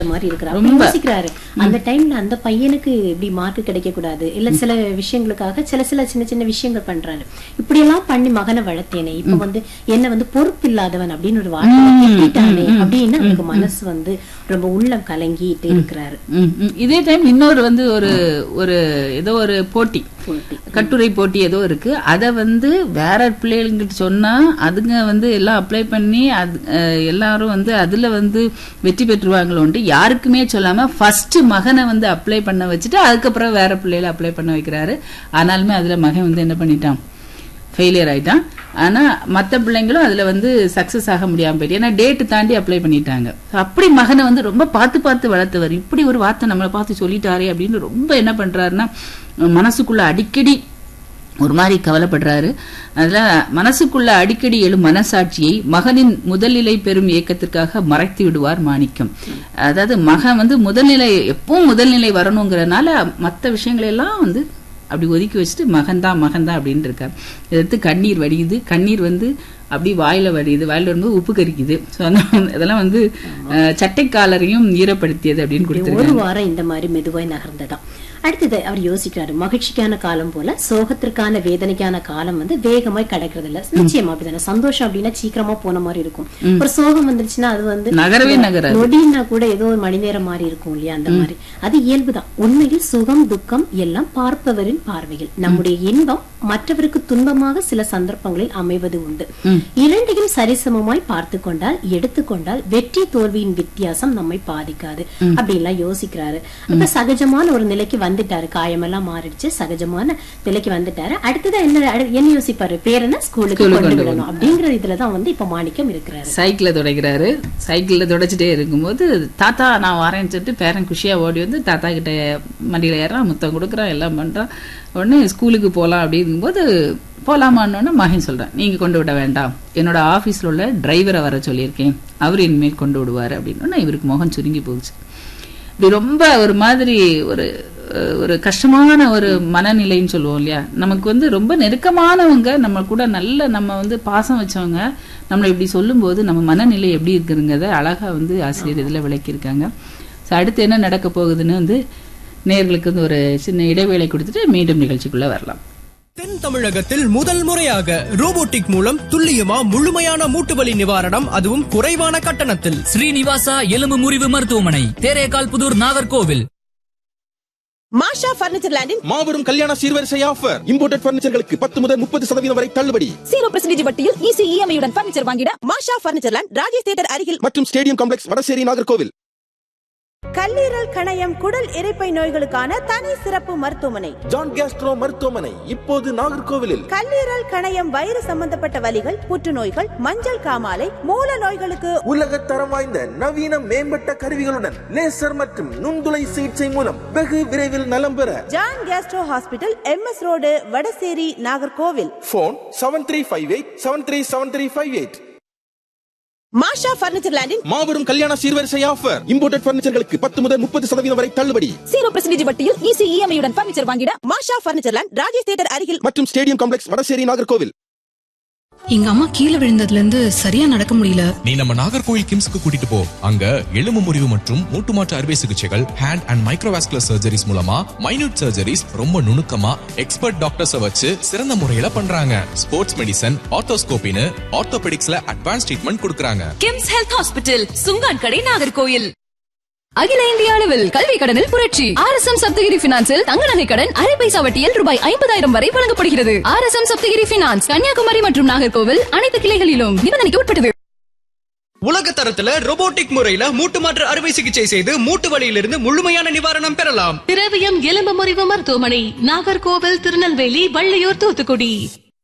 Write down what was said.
மாதிரி இருக்கிறார் அப்ப யோசிக்கிறாரு அந்த டைம்ல அந்த பையனுக்கு இப்படி மார்க் கிடைக்க கூடாது இல்ல சில விஷயங்களுக்காக சில சில சின்ன சின்ன விஷயங்கள் பண்றாரு இப்படி எல்லாம் பண்ணி மகனை வளர்த்தேனே இப்ப வந்து என்ன வந்து பொறுப்பு இல்லாதவன் அப்படின்னு ஒரு வார்த்தை திட்டானே அப்படின்னு அவருக்கு மனசு வந்து ரொம்ப உள்ளம் கலங்கிட்டு இருக்கிறாரு ம், ம். இதே டைம் இன்னொரு வந்து ஒரு ஒரு ஏதோ ஒரு போட்டி போட்டி. கட்டுரை போட்டி ஏதோ இருக்கு அத வந்து வேற பிள்ளைகளுக்கு சொன்னா அதுங்க வந்து எல்லாம் அப்ளை பண்ணி அது அஹ், எல்லாரும் வந்து அதுல வந்து வெற்றி பெற்றுவாங்களோன்ட்டு யாருக்குமே சொல்லாம ஃபர்ஸ்ட் மகனை வந்து அப்ளை பண்ண வச்சுட்டு அதுக்கப்புறம் வேற பிள்ளைகளை அப்ளை பண்ண வைக்கிறாரு ஆனாலுமே அதுல மகன் வந்து என்ன பண்ணிட்டான் ஃபெயிலியர் ஆயிட்டான் ஆனா மத்த பிள்ளைங்களும் அதுல வந்து சக்சஸ் ஆக முடியாம போயிட்டு ஏன்னா டேட் தாண்டி அப்ளை பண்ணிட்டாங்க அப்படி மகனை வந்து ரொம்ப பார்த்து பார்த்து வளர்த்தவர் இப்படி ஒரு வார்த்தை நம்மளை பார்த்து சொல்லிட்டாரே அப்படின்னு ரொம்ப என்ன பண்றாருன்னா மனசுக்குள்ள அடிக்கடி ஒரு மாதிரி கவலைப்படுறாரு அதுல மனசுக்குள்ள அடிக்கடி எழும் மனசாட்சியை மகனின் முதல்நிலை பெறும் இயக்கத்திற்காக மறைத்து விடுவார் மாணிக்கம் அதாவது மகன் வந்து முதல்நிலை எப்பவும் முதல்நிலை வரணுங்கிறனால மற்ற விஷயங்களை எல்லாம் வந்து அப்படி ஒதுக்கி வச்சுட்டு மகன் தான் மகன் தான் அப்படின்னு இருக்கார் எடுத்து கண்ணீர் வடியுது கண்ணீர் வந்து அப்படி வாயில வடியுது வாயில வரும்போது உப்பு கரிக்குது ஸோ இதெல்லாம் வந்து அஹ், சட்டைக்காலரையும் ஈரப்படுத்தியது அப்படின்னு கொடுத்துருக்காங்க ஒரு வாரம் இந்த மாதிரி மெதுவாய் நகர்ந்ததாம் அடுத்தது அவர் யோசிக்கிறாரு மகிழ்ச்சிக்கான காலம் போல சோகத்திற்கான வேதனைக்கான காலம் வந்து வேகமாய் கடக்கிறது இல்ல நிச்சயமா அப்படிதானே சந்தோஷம் அப்படின்னா சீக்கிரமா போன மாதிரி இருக்கும் ஒரு சோகம் வந்துருச்சுன்னா அது வந்து நகரவே நகராது. நொடின்னா கூட ஏதோ ஒரு மணி நேரம் மாதிரி இருக்கும் இல்லையா அந்த மாதிரி அது இயல்புதான் உண்மையில் சுகம் துக்கம் எல்லாம் பார்ப்பவரின் பார்வையில் நம்முடைய இன்பம் மற்றவருக்கு துன்பமாக சில சந்தர்ப்பங்களில் அமைவது உண்டு இரண்டையும் சரிசமமாய் பார்த்து கொண்டால் எடுத்துக்கொண்டால் வெற்றி தோல்வியின் வித்தியாசம் நம்மை பாதிக்காது அப்படின்லாம் யோசிக்கிறாரு அப்ப சகஜமான ஒரு நிலைக்கு வந்துட்டாரு காயமெல்லாம் மாறிடுச்சு சகஜமான நிலைக்கு வந்துட்டாரு அடுத்தது என்ன அடு- என்ன யோசிப்பாரு பேர் என்ன ஸ்கூலுக்கு கொண்டு விடணும் அப்படிங்கிற இதுலதான் வந்து இப்ப மாணிக்கம் இருக்கிறாரு சைக்கிளை துடைக்கிறாரு சைக்கிள்ல துடைச்சிட்டே இருக்கும்போது தாத்தா நான் வரேன்னு சொல்லிட்டு பேரன் குஷியா ஓடி வந்து தாத்தா கிட்ட மடியில ஏறான் முத்தம் கொடுக்குறான் எல்லாம் பண்றான் உடனே ஸ்கூலுக்கு போலாம் அப்படிங்கும்போது போலாமான்னு மகன் சொல்றேன் நீங்க கொண்டு விட வேண்டாம் என்னோட ஆபீஸ்ல உள்ள டிரைவரை வர சொல்லியிருக்கேன் அவர் இனிமேல் கொண்டு விடுவாரு அப்படின்னு இவருக்கு முகம் சுருங்கி போச்சு இப்படி ரொம்ப ஒரு மாதிரி ஒரு அஹ், ஒரு கஷ்டமான ஒரு மனநிலைன்னு சொல்லுவோம் இல்லையா நமக்கு வந்து ரொம்ப நெருக்கமானவங்க நம்ம கூட நல்ல நம்ம வந்து பாசம் வச்சவங்க நம்மளை இப்படி சொல்லும்போது நம்ம மனநிலை எப்படி இருக்குங்கிறத அழகா வந்து ஆசிரியர் இதுல விளக்கியிருக்காங்க ஸோ அடுத்து என்ன நடக்க போகுதுன்னு வந்து நேர்களுக்கு வந்து ஒரு சின்ன இடைவேளை கொடுத்துட்டு மீண்டும் நிகழ்ச்சிக்குள்ள வரலாம் தென் தமிழகத்தில் முதல் முறையாக ரோபோட்டிக் மூலம் துல்லியமா முழுமையான மூட்டு வலி நிவாரணம் அதுவும் குறைவான கட்டணத்தில் ஸ்ரீனிவாசா எலும்பு முறிவு மருத்துவமனை தேரேகால் புதூர் நாகர்கோவில் மாஷா பர்னிச்சர் லேண்டின் மாபெரும் கல்யாண சீர்வரிசை ஆஃபர் இம்போர்ட்டட் பர்னிச்சர்களுக்கு பத்து முதல் முப்பது சதவீதம் வரை தள்ளுபடி ஜீரோ பெர்சன்டேஜ் வட்டியில் ஈஸி இஎம்ஐ உடன் பர்னிச்சர் வாங்கிட Masha furniture land Rajesh theatre அருகில் மற்றும் ஸ்டேடியம் காம்ப்ளெக்ஸ் வடசேரி நாகர்கோவில் கல்லீரல் கணையம் குடல் இரைப்பை நோய்களுக்கான தனி சிறப்பு மருத்துவமனை ஜான் கேஸ்ட்ரோ மருத்துவமனை இப்போது நாகர்கோவிலில் கல்லீரல் கணையம் வயிறு சம்பந்தப்பட்ட வலிகள் புற்றுநோய்கள் மஞ்சள் காமாலை மூல நோய்களுக்கு உலக தரம் வாய்ந்த நவீன மேம்பட்ட கருவிகளுடன் லேசர் மற்றும் நுண்துளை சிகிச்சை மூலம் வெகு விரைவில் நலம் பெற John gastro hospital M S road Vadasery Nagercoil phone seven three five eight seven three seven three five eight Masha furniture லேண்டின் மாபெரும் கல்யாண சீர்வரிசை ஆஃபர் இம்போர்ட்டட் பர்னிச்சர்களுக்கு பத்து முதல் முப்பது சதவீதம் வரை தள்ளுபடி ஜீரோ பெர்சன்டேஜ் வட்டியில் ஈஸி இஎம்ஐ உடன் பர்னிச்சர் வாங்கிட Masha furniture land Rajesh theatre அருகில் மற்றும் ஸ்டேடியம் காம்ப்ளெக்ஸ் வடசேரி நாகர்கோவில் எங்க அம்மா கீழே விழுந்ததுல இருந்து சரியா நடக்க முடியல நீ நம்ம நாகர்கோவில் கிம்ஸ்க்கு கூட்டிட்டு போ அங்க எலும்பு முறிவு மற்றும் மூட்டு மாற்று அறுவை சிகிச்சைகள் ஹேண்ட் அண்ட் மைக்ரோவாஸ்குலர் சர்ஜரிஸ் மூலமா மைனூட் சர்ஜரிஸ் ரொம்ப நுணுக்கமா எக்ஸ்பர்ட் டாக்டர்ஸ வச்சு சிறந்த முறையில பண்றாங்க ஸ்போர்ட்ஸ் மெடிசன் ஆர்த்தோஸ்கோபின்னு ஆர்த்தோபெடிக்ஸ்ல அட்வான்ஸ் ட்ரீட்மெண்ட் கொடுக்கறாங்க கிம்ஸ் ஹெல்த் ஹாஸ்பிட்டல் சுங்கான் கடை நாகர்கோயில் அகில இந்திய அளவில் கல்வி கடனில் புரட்சி ஆர் எஸ் எம் சப்தகிரி பினான்சில் தங்க நகை கடன் அரை பைசா வட்டியில் ரூபாய் ஐம்பதாயிரம் வரை வழங்கப்படுகிறது R S M Sapthagiri finance Kanyakumari மற்றும் நாகர்கோவில் அனைத்து கிளைகளிலும் நிபந்தனைக்கு உட்பட்டது உலக தரத்துல ரோபோட்டிக் முறையில மூட்டு மாற்று அறுவை சிகிச்சை செய்து மூட்டு வலியிலிருந்து முழுமையான நிவாரணம் பெறலாம் திரவியம் எலும்பு முறிவு மருத்துவமனை நாகர்கோவில் திருநெல்வேலி வள்ளியூர் தூத்துக்குடி